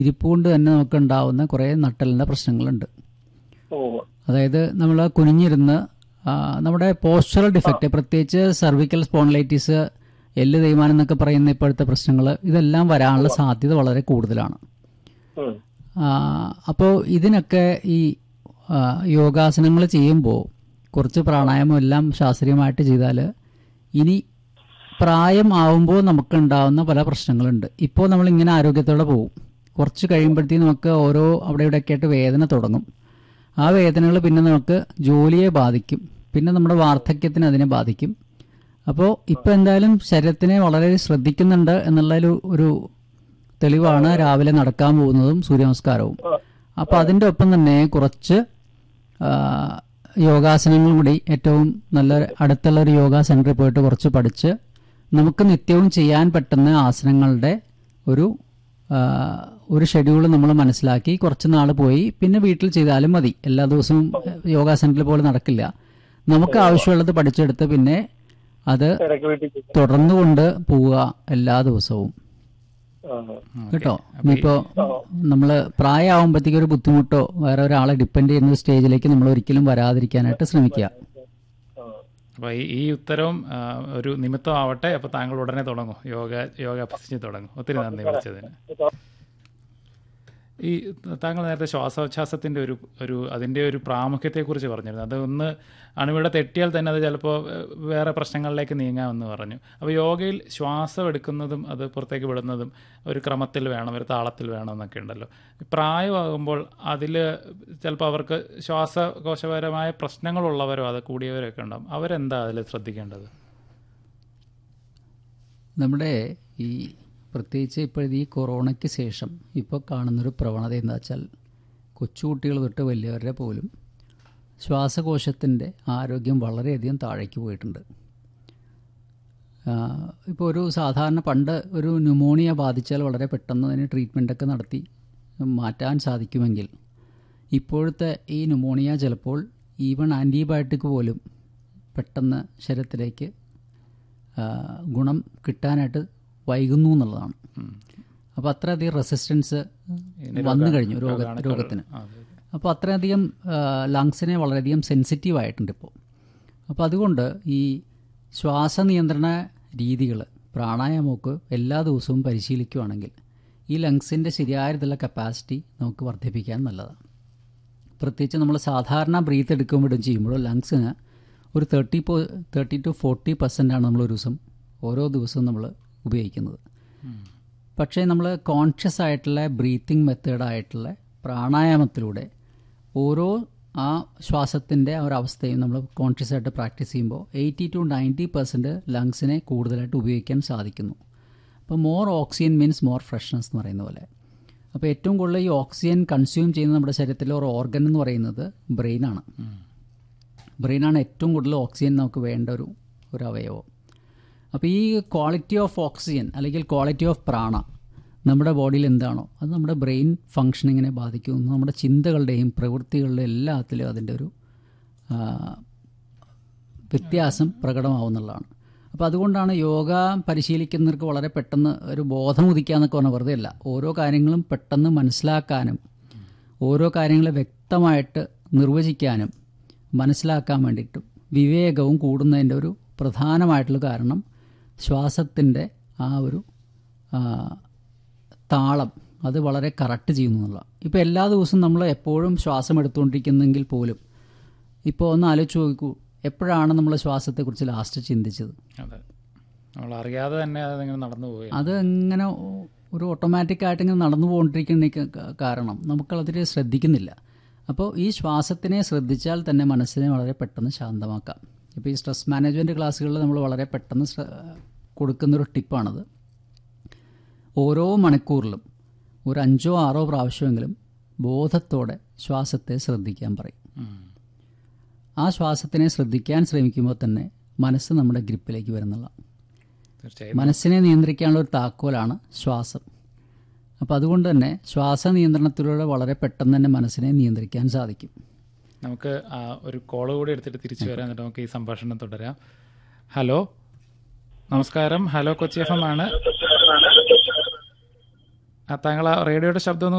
ഇരിപ്പ് കൊണ്ട് തന്നെ നമുക്ക് ഉണ്ടാവുന്ന കുറേ നട്ടലിൻ്റെ പ്രശ്നങ്ങളുണ്ട് ഓ അതായത് നമ്മൾ കുനിഞ്ഞിരുന്ന് ആ, നമ്മുടെ പോസ്ചറൽ ഡിഫക്റ്റ് പ്രത്യേകിച്ച് സർവിക്കൽ സ്പോൺലൈറ്റിസ് എല്ല് തേയ്മാനം എന്നൊക്കെ പറയുന്ന ഇപ്പോഴത്തെ പ്രശ്നങ്ങൾ ഇതെല്ലാം വരാനുള്ള സാധ്യത വളരെ കൂടുതലാണ് ഉം. അപ്പോൾ ഇതിനൊക്കെ ഈ ആ, യോഗാസനങ്ങൾ ചെയ്യുമ്പോൾ കുറച്ച് പ്രാണായാമം എല്ലാം ശാസ്ത്രീയമായിട്ട് ചെയ്താൽ ഇനി പ്രായം ആവുമ്പോൾ നമുക്ക് ഉണ്ടാവുന്ന പല പ്രശ്നങ്ങളുണ്ട് ഇപ്പോൾ നമ്മളിങ്ങനെ ആരോഗ്യത്തോടെ പോകും കുറച്ച് കഴിയുമ്പോഴത്തേക്കും നമുക്ക് ഓരോ അവിടെ ഇവിടെയൊക്കെ ആയിട്ട് വേദന തുടങ്ങും ആ വേദനകൾ പിന്നെ നമുക്ക് ജോലിയെ ബാധിക്കും പിന്നെ നമ്മുടെ വാർദ്ധക്യത്തിന് അതിനെ ബാധിക്കും അപ്പോൾ ഇപ്പോൾ എന്തായാലും ശരീരത്തിനെ വളരെ ശ്രദ്ധിക്കുന്നുണ്ട് എന്നുള്ള ഒരു ഒരു തെളിവാണ് രാവിലെ നടക്കാൻ പോകുന്നതും സൂര്യനമസ്കാരവും അപ്പോൾ അതിൻ്റെ ഒപ്പം തന്നെ കുറച്ച് ആ, യോഗാസനങ്ങളും കൂടി ഏറ്റവും നല്ല അടുത്തുള്ള ഒരു യോഗ സെൻറ്ററിൽ പോയിട്ട് കുറച്ച് പഠിച്ച് നമുക്ക് നിത്യവും ചെയ്യാൻ പറ്റുന്ന ആസനങ്ങളുടെ ഒരു ആ, ഒരു ഷെഡ്യൂൾ നമ്മൾ മനസ്സിലാക്കി കുറച്ച് നാൾ പോയി പിന്നെ വീട്ടിൽ ചെയ്താലും മതി എല്ലാ ദിവസവും യോഗ സെൻറ്ററിൽ പോലെ നടക്കില്ല നമുക്ക് ആവശ്യമുള്ളത് പഠിച്ചെടുത്ത് പിന്നെ അത് ഇടയ്ക്ക് വീട്ടിൽ ചെയ്യും. തുടർന്നുകൊണ്ട് പോവുക എല്ലാ ദിവസവും ആ. കേട്ടോ ഇനിയിപ്പോ നമ്മള് പ്രായമാകുമ്പോഴത്തേക്ക് ഒരു ബുദ്ധിമുട്ടോ വേറെ ഒരാളെ ഡിപ്പെൻഡ് ചെയ്യുന്ന ഒരു സ്റ്റേജിലേക്ക് നമ്മൾ ഒരിക്കലും വരാതിരിക്കാനായിട്ട് ശ്രമിക്കുക ആ. അപ്പോൾ ഈ ഈ ഉത്തരവും ആ, ഒരു നിമിത്തമാവട്ടെ അപ്പോൾ താങ്കൾ ഉടനെ തുടങ്ങും യോഗ യോഗ അഭ്യസിച്ച് തുടങ്ങും ഒത്തിരി നന്ദി വിളിച്ചതിന് ഈ താങ്കൾ നേരത്തെ ശ്വാസോച്ഛ്വാസത്തിൻ്റെ ഒരു ഒരു അതിൻ്റെ ഒരു പ്രാമുഖ്യത്തെക്കുറിച്ച് പറഞ്ഞിരുന്നു അത് ഒന്ന് അണുവിട തെറ്റിയാൽ തന്നെ അത് ചിലപ്പോൾ ഏഹ്, വേറെ പ്രശ്നങ്ങളിലേക്ക് നീങ്ങാമെന്ന് പറഞ്ഞു അപ്പോൾ യോഗയിൽ ശ്വാസം എടുക്കുന്നതും അത് പുറത്തേക്ക് വിടുന്നതും ഒരു ക്രമത്തിൽ വേണം ഒരു താളത്തിൽ വേണം എന്നൊക്കെ ഉണ്ടല്ലോ പ്രായമാകുമ്പോൾ അതിൽ ചിലപ്പോൾ അവർക്ക് ശ്വാസകോശപരമായ പ്രശ്നങ്ങളുള്ളവരോ അത് കൂടിയവരൊക്കെ ഉണ്ടാവും അവരെന്താ അതിൽ ശ്രദ്ധിക്കേണ്ടത് നമ്മുടെ ഈ പ്രത്യേകിച്ച് ഇപ്പോഴത്തെ ഈ കൊറോണയ്ക്ക് ശേഷം ഇപ്പോൾ കാണുന്നൊരു പ്രവണത എന്താ വെച്ചാൽ കൊച്ചുകുട്ടികൾ തൊട്ട് വലിയവരുടെ പോലും ശ്വാസകോശത്തിൻ്റെ ആരോഗ്യം വളരെയധികം താഴേക്ക് പോയിട്ടുണ്ട് ഇപ്പോൾ ഒരു സാധാരണ പണ്ട് ഒരു ന്യൂമോണിയ ബാധിച്ചാൽ വളരെ പെട്ടെന്ന് അതിന് ട്രീറ്റ്മെൻറ്റൊക്കെ നടത്തി മാറ്റാൻ സാധിക്കുമെങ്കിൽ ഇപ്പോഴത്തെ ഈ ന്യൂമോണിയ ചിലപ്പോൾ ഈവൺ ആൻറ്റിബയോട്ടിക് പോലും പെട്ടെന്ന് ശരീരത്തിലേക്ക് ആ, ഗുണം കിട്ടാനായിട്ട് വൈകുന്നു എന്നുള്ളതാണ് അപ്പോൾ അത്രയധികം റെസിസ്റ്റൻസ് വന്നു കഴിഞ്ഞു രോഗ രോഗത്തിന് അപ്പോൾ അത്രയധികം ലങ്സിനെ വളരെയധികം സെൻസിറ്റീവ് ആയിട്ടുണ്ട് ഇപ്പോൾ അപ്പോൾ അതുകൊണ്ട് ഈ ശ്വാസനിയന്ത്രണ രീതികൾ പ്രാണായാമമൊക്കെ എല്ലാ ദിവസവും പരിശീലിക്കുകയാണെങ്കിൽ ഈ ലങ്സിൻ്റെ ശരിയായ രീതിയിലുള്ള കപ്പാസിറ്റി നമുക്ക് വർദ്ധിപ്പിക്കാൻ നല്ലതാണ് പ്രത്യേകിച്ച് നമ്മൾ സാധാരണ ബ്രീത്ത് എടുക്കുമ്പോഴും ചെയ്യുമ്പോഴും ലങ്സിന് ഒരു തേർട്ടി പോ തേർട്ടി ടു ഫോർട്ടി പെർസെൻ്റാണ് നമ്മൾ ഒരു ദിവസം ഓരോ ദിവസവും നമ്മൾ ഉപയോഗിക്കുന്നത് പക്ഷേ നമ്മൾ കോൺഷ്യസ് ആയിട്ടുള്ള ബ്രീത്തിങ് മെത്തേഡായിട്ടുള്ള പ്രാണായാമത്തിലൂടെ ഓരോ ആ ശ്വാസത്തിൻ്റെ ആ ഒരു അവസ്ഥയും നമ്മൾ കോൺഷ്യസ് ആയിട്ട് പ്രാക്ടീസ് ചെയ്യുമ്പോൾ എയ്റ്റി ടു നയൻറ്റി പെർസെൻറ്റ് ലങ്സിനെ കൂടുതലായിട്ട് ഉപയോഗിക്കാൻ സാധിക്കുന്നു അപ്പോൾ more oxygen means more freshness എന്ന് പറയുന്ന പോലെ അപ്പോൾ ഏറ്റവും കൂടുതൽ ഈ ഓക്സിജൻ കൺസ്യൂം ചെയ്യുന്ന നമ്മുടെ ശരീരത്തിലെ ഒരു ഓർഗൻ എന്ന് പറയുന്നത് ബ്രെയിനാണ് ബ്രെയിനാണ് ഏറ്റവും കൂടുതൽ ഓക്സിജൻ നമുക്ക് വേണ്ട ഒരു ഒരു അവയവം അപ്പോൾ ഈ ക്വാളിറ്റി ഓഫ് ഓക്സിജൻ അല്ലെങ്കിൽ ക്വാളിറ്റി ഓഫ് പ്രാണ നമ്മുടെ ബോഡിയിൽ എന്താണോ അത് നമ്മുടെ ബ്രെയിൻ ഫങ്ഷനിങ്ങിനെ ബാധിക്കുന്നു നമ്മുടെ ചിന്തകളുടെയും പ്രവൃത്തികളുടെയും എല്ലാത്തിലും അതിൻ്റെ ഒരു ആ, വ്യത്യാസം പ്രകടമാവുന്നുള്ളതാണ് അപ്പോൾ അതുകൊണ്ടാണ് യോഗ പരിശീലിക്കുന്നവർക്ക് വളരെ പെട്ടെന്ന് ഒരു ബോധം ഉദിക്കുക എന്നൊക്കെ പറഞ്ഞാൽ വെറുതെ അല്ല ഓരോ കാര്യങ്ങളും പെട്ടെന്ന് മനസ്സിലാക്കാനും ഓരോ കാര്യങ്ങൾ വ്യക്തമായിട്ട് നിർവചിക്കാനും മനസ്സിലാക്കാൻ വേണ്ടിയിട്ടും വിവേകവും കൂടുന്നതിൻ്റെ ഒരു പ്രധാനമായിട്ടുള്ള കാരണം ശ്വാസത്തിൻ്റെ ആ ഒരു ആ, താളം അത് വളരെ കറക്റ്റ് ചെയ്യുന്നു എന്നുള്ള ഇപ്പോൾ എല്ലാ ദിവസവും നമ്മൾ എപ്പോഴും ശ്വാസം എടുത്തുകൊണ്ടിരിക്കുന്നെങ്കിൽ പോലും ഇപ്പോൾ ഒന്ന് ആലോചിച്ച് നോക്കൂ എപ്പോഴാണ് നമ്മൾ ശ്വാസത്തെക്കുറിച്ച് ലാസ്റ്റ് ചിന്തിച്ചത് അതെ നമ്മൾ അറിയാതെ തന്നെ അതിങ്ങനെ നടന്നു പോയി അത് ഇങ്ങനെ ഒരു ഓട്ടോമാറ്റിക് ആയിട്ട് ഇങ്ങനെ നടന്നു പോകൊണ്ടിരിക്കുന്ന ക- കാരണം നമുക്കതിൽ ശ്രദ്ധിക്കുന്നില്ല അപ്പോൾ ഈ ശ്വാസത്തിനെ ശ്രദ്ധിച്ചാൽ തന്നെ മനസ്സിനെ വളരെ പെട്ടെന്ന് ശാന്തമാക്കാം ഇപ്പോൾ ഈ സ്ട്രെസ് മാനേജ്മെൻറ്റ് ക്ലാസ്സുകളിൽ നമ്മൾ വളരെ പെട്ടെന്ന് ശ്ര- കൊടുക്കുന്നൊരു ടിപ്പാണത് ഓരോ മണിക്കൂറിലും ഒരു അഞ്ചോ ആറോ പ്രാവശ്യമെങ്കിലും ബോധത്തോടെ ശ്വാസത്തെ ശ്രദ്ധിക്കാൻ പറയും ഉം. ആ ശ്വാസത്തിനെ ശ്രദ്ധിക്കാൻ ശ്രമിക്കുമ്പോൾ തന്നെ മനസ്സ് നമ്മുടെ ഗ്രിപ്പിലേക്ക് വരുന്നുള്ള തീർച്ചയായും മനസ്സിനെ നിയന്ത്രിക്കാനുള്ള ഒരു താക്കോലാണ് ശ്വാസം അപ്പോൾ അതുകൊണ്ട് തന്നെ ശ്വാസ നിയന്ത്രണത്തിലൂടെ വളരെ പെട്ടെന്ന് തന്നെ മനസ്സിനെ നിയന്ത്രിക്കാൻ സാധിക്കും നമുക്ക് ആ ഒരു കോള് കൂടി എടുത്തിട്ട് തിരിച്ചു വരാം എന്നിട്ട് നമുക്ക് ഈ സംഭാഷണം തുടരാം ഹലോ നമസ്കാരം ഹലോ കൊച്ചി എഫ് എം ആണ് ആ, താങ്കൾ ആ റേഡിയോയുടെ ശബ്ദം ഒന്ന്